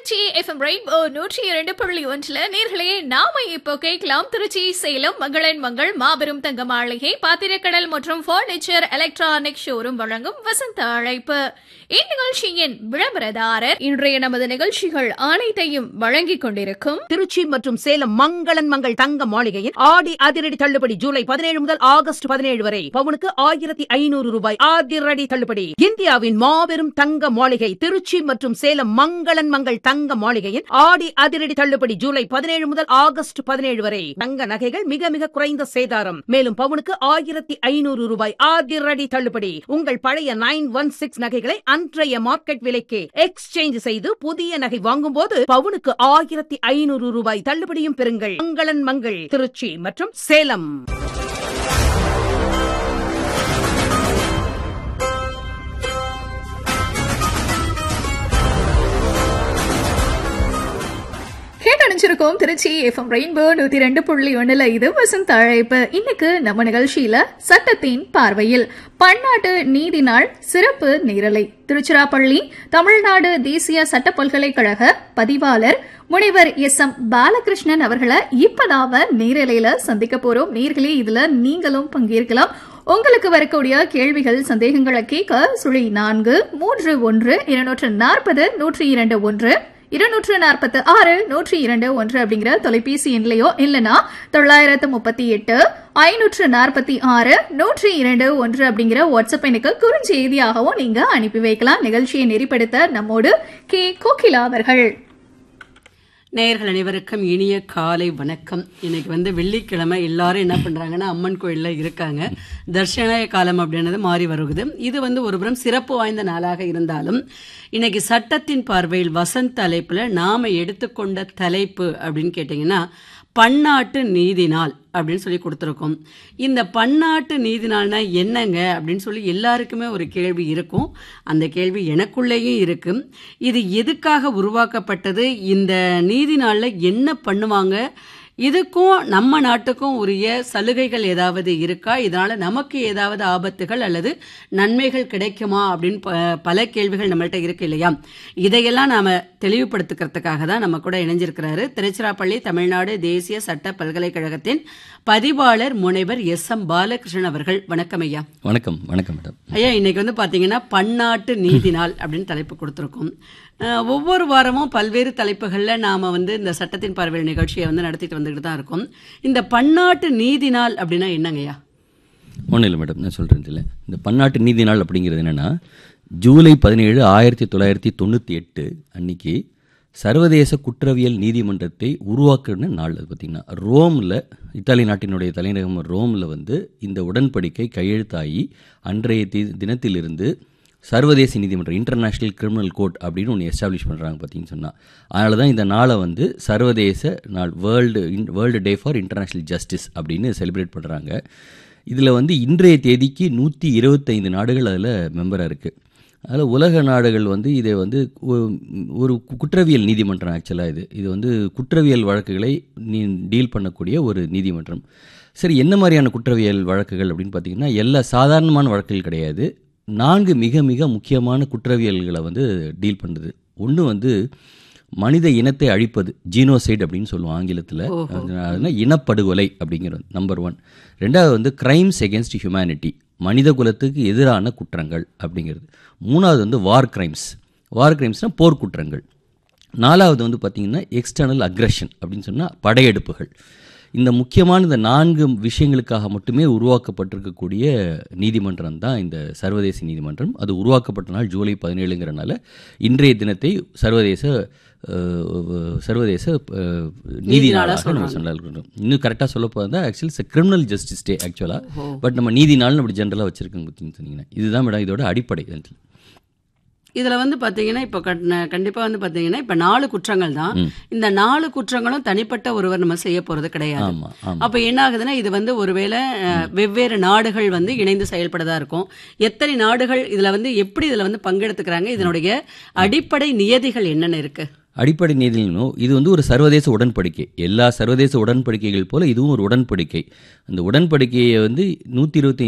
Trichy FM rainbow நூற்றி இரண்டு புள்ளி ஒன்றுல நேர்களே நாம இப்போ கேட்கலாம் திருச்சி சேலம் மங்களன் மங்கள் மாபெரும் தங்க மாளிகை பாத்திரக்கடல் மற்றும் பர்னிச்சர் எலக்ட்ரானிக் ஷோரூம் வழங்கும் வசந்த அழைப்பு இந்நிகழ்ச்சியின் விளம்பரதாரர் இன்றைய நமது நிகழ்ச்சிகள் அனைத்தையும் வழங்கிக் கொண்டிருக்கும் திருச்சி மற்றும் சேலம் மங்களன் மங்கள் தங்க மாளிகையில் ஆடி அதிரடி தள்ளுபடி ஜூலை பதினேழு முதல் ஆகஸ்ட் பதினேழு வரை பவுனுக்கு ஆயிரத்தி ஐநூறு ரூபாய் அதிரடி தள்ளுபடி இந்தியாவின் மாபெரும் தங்க மாளிகை திருச்சி மற்றும் சேலம் மங்களன் மங்கள் தங்க மாளிகையில் ஆடி அதிரடி தள்ளுபடி ஜூலை பதினேழு முதல் ஆகஸ்ட் பதினேழு வரை தங்க நகைகள் மிக மிக குறைந்த சேதாரம் மேலும் பவுனுக்கு ஆயிரத்தி ஐநூறு ரூபாய் அதிரடி தள்ளுபடி உங்கள் பழைய நைன் ஒன் சிக்ஸ் நகைகளை அன்றைய மார்க்கெட் விலைக்கு எக்ஸ்சேஞ்ச் செய்து புதிய நகை வாங்கும்போது பவுனுக்கு ஆயிரத்தி ஐநூறு ரூபாய் தள்ளுபடியும் பெறுங்கள் மங்களன் மங்கள் திருச்சி மற்றும் சேலம் கேட்டணிச்சிருக்கோம் திருச்சி எஃப்எம் ரெயின்போ நூத்தி ரெண்டு புள்ளி ஒண்ணுல இது வசந்த அழைப்பு இன்னைக்கு நம்ம நிகழ்ச்சியில சட்டத்தின் பார்வையில் பன்னாட்டு நீதி நாள் சிறப்பு நேரலை திருச்சிராப்பள்ளி தமிழ்நாடு தேசிய சட்ட பல்கலைக்கழக பதிவாளர் முனைவர் எஸ் எம் பாலகிருஷ்ணன் அவர்களை இப்பதாவ நேரலையில சந்திக்க போறோம் நேர்களே இதுல நீங்களும் பங்கேற்கலாம் உங்களுக்கு வரக்கூடிய கேள்விகள் சந்தேகங்களை கேட்க சுழி நான்கு மூன்று ஒன்று இருநூற்று நாற்பது நூற்றி இரண்டு ஒன்று இருநூற்று நாற்பத்து ஆறு நூற்றி இரண்டு ஒன்று அப்படிங்கிற தொலைபேசி எண்லையோ இல்லனா தொள்ளாயிரத்து முப்பத்தி எட்டு ஐநூற்று நாற்பத்தி ஆறு நூற்றி இரண்டு ஒன்று அப்படிங்கிற வாட்ஸ்அப் எண்ணுக்கு குறுஞ்செய்தியாகவும் நீங்க அனுப்பி வைக்கலாம் நிகழ்ச்சியை நெறிப்படுத்த நம்மோடு கே கோகிலா அவர்கள் நேயர்கள் அனைவருக்கும் இனிய காலை வணக்கம் இன்னைக்கு வந்து வெள்ளிக்கிழமை எல்லாரும் என்ன பண்றாங்கன்னா அம்மன் கோயில்ல இருக்காங்க தர்ஷன காலம் அப்படின்றது மாறி வருகிறது இது வந்து ஒருபுறம் சிறப்பு வாய்ந்த நாளாக இருந்தாலும் இன்னைக்கு சட்டத்தின் பார்வையில் வசந்த் தலைப்புல நாம எடுத்துக்கொண்ட தலைப்பு அப்படின்னு கேட்டீங்கன்னா பன்னாட்டு நீதி நாள் அப்படின்னு சொல்லி கொடுத்துருக்கோம் இந்த பன்னாட்டு நீதி நாள்னா என்னங்க அப்படின்னு சொல்லி எல்லாருக்குமே ஒரு கேள்வி இருக்கும் அந்த கேள்வி எனக்குள்ளேயும் இருக்கு இது எதுக்காக உருவாக்கப்பட்டது இந்த நீதி நாளில் என்ன பண்ணுவாங்க இதுக்கும் நம்ம நாட்டுக்கும் உரிய சலுகைகள் ஏதாவது இருக்கா இதனால நமக்கு ஏதாவது ஆபத்துகள் அல்லது நன்மைகள் கிடைக்குமா அப்படின்னு ப- பல கேள்விகள் நம்மள்ட்ட இருக்கு இல்லையா இதையெல்லாம் நாம தெளிவுபடுத்திக்கிறதுக்காக தான் நம்ம கூட இணைஞ்சிருக்கிறாரு திருச்சிராப்பள்ளி தமிழ்நாடு தேசிய சட்ட பல்கலைக்கழகத்தின் பதிவாளர் முனைவர் எஸ் எம் பாலகிருஷ்ணன் அவர்கள் வணக்கம் ஐயா வணக்கம் வணக்கம் மேடம் ஐயா இன்னைக்கு வந்து பாத்தீங்கன்னா பன்னாட்டு நீதி நாள் அப்படின்னு தலைப்பு கொடுத்துருக்கோம் அஹ், ஒவ்வொரு வாரமும் பல்வேறு தலைப்புகளில் நாம வந்து இந்த சட்டத்தின் பார்வையில் நிகழ்ச்சியை வந்து நடத்திட்டு வந்துகிட்டு தான் இருக்கோம் இந்த பன்னாட்டு நீதி நாள் அப்படின்னா என்னங்கய்யா ஒன்றும் இல்லை மேடம் நான் சொல்கிறேன் இல்லை இந்த பன்னாட்டு நீதி நாள் அப்படிங்கிறது என்னென்னா ஜூலை பதினேழு ஆயிரத்தி தொள்ளாயிரத்தி தொண்ணூற்றி எட்டு அன்னைக்கு சர்வதேச குற்றவியல் நீதிமன்றத்தை உருவாக்குன நாள் அது பார்த்திங்கன்னா ரோமில் இத்தாலி நாட்டினுடைய தலைநகரம் ரோமில் வந்து இந்த உடன்படிக்கை கையெழுத்தாகி அன்றைய தி தினத்திலிருந்து சர்வதேச நீதிமன்றம் இன்டர்நேஷ்னல் கிரிமினல் கோர்ட் அப்படின்னு ஒன்று எஸ்டாப்ளிஷ் பண்ணுறாங்க பார்த்தீங்கன்னு சொன்னால் அதனால தான் இந்த நாளை வந்து சர்வதேச நாள் world world day for international justice அப்படின்னு செலிப்ரேட் பண்ணுறாங்க இதில் வந்து இன்றைய தேதிக்கு நூற்றி இருபத்தைந்து நாடுகள் அதில் மெம்பராக இருக்குது அதில் உலக நாடுகள் வந்து இதை வந்து ஒ- ஒரு கு- குற்றவியல் நீதிமன்றம் ஆக்சுவலாக இது இது வந்து குற்றவியல் வழக்குகளை நீ டீல் பண்ணக்கூடிய ஒரு நீதிமன்றம் சரி என்ன மாதிரியான குற்றவியல் வழக்குகள் அப்படின்னு பார்த்தீங்கன்னா எல்லா சாதாரணமான வழக்குகள் கிடையாது நான்கு மிக மிக முக்கியமான குற்றவியல்களை வந்து டீல் பண்ணுது ஒன்று வந்து மனித இனத்தை அழிப்பது ஜீனோசைட் அப்படின்னு சொல்லுவோம் ஆங்கிலத்தில் அதுனா இனப்படுகொலை அப்படிங்கிறது நம்பர் ஒன் ரெண்டாவது வந்து கிரைம்ஸ் எகென்ஸ்ட் ஹியூமனிட்டி மனித குலத்துக்கு எதிரான குற்றங்கள் அப்படிங்கிறது மூணாவது வந்து வார் கிரைம்ஸ் வார் கிரைம்ஸ்னால் போர்க்குற்றங்கள் நாலாவது வந்து பார்த்திங்கன்னா எக்ஸ்டர்னல் அக்ரஷன் அப்படின்னு சொன்னால் படையெடுப்புகள் இந்த முக்கியமான இந்த நான்கு விஷயங்களுக்காக மட்டுமே உருவாக்கப்பட்டிருக்கக்கூடிய நீதிமன்றம் தான் இந்த சர்வதேச நீதிமன்றம் அது உருவாக்கப்பட்ட நாள் ஜூலை பதினேழுங்கிறனால இன்றைய தினத்தை சர்வதேச அஹ், சர்வதேச அஹ், நீதி நாளாக நம்ம சொன்னாலும் இன்னும் கரெக்டாக சொல்ல போகிறதா ஆக்சுவலி கிரிமினல் ஜஸ்டிஸ் டே ஆக்சுவலாக பட் நம்ம நீதி நாள்னு அப்படி ஜென்ரலாக வச்சுருக்கோங்க பார்த்தீங்கன்னு சொன்னீங்கன்னா இதுதான் மேடம் இதோட அடிப்படை இதுல. இதுல வந்து பாத்தீங்கன்னா இப்ப கட்- கண்டிப்பா வந்து பாத்தீங்கன்னா இப்ப நாலு குற்றங்கள் தான் இந்த நாலு குற்றங்களும் தனிப்பட்ட ஒருவர் நம்ம செய்ய போறது கிடையாது ஆமா ஆமா அப்ப என்ன ஆகுதுன்னா இது வந்து ஒருவேளை அஹ், வெவ்வேறு நாடுகள் வந்து இணைந்து செயல்படதா இருக்கும் எத்தனை நாடுகள் இதுல வந்து எப்படி இதுல வந்து பங்கெடுத்துக்கிறாங்க இதனுடைய அடிப்படை நியதிகள் என்னென்ன இருக்கு அடிப்படை நீதினோ இது வந்து ஒரு சர்வதேச உடன்படிக்கை எல்லா சர்வதேச உடன்படிக்கைகள் போல இதுவும் ஒரு உடன்படிக்கை அந்த உடன்படிக்கையை வந்து நூற்றி இருபத்தி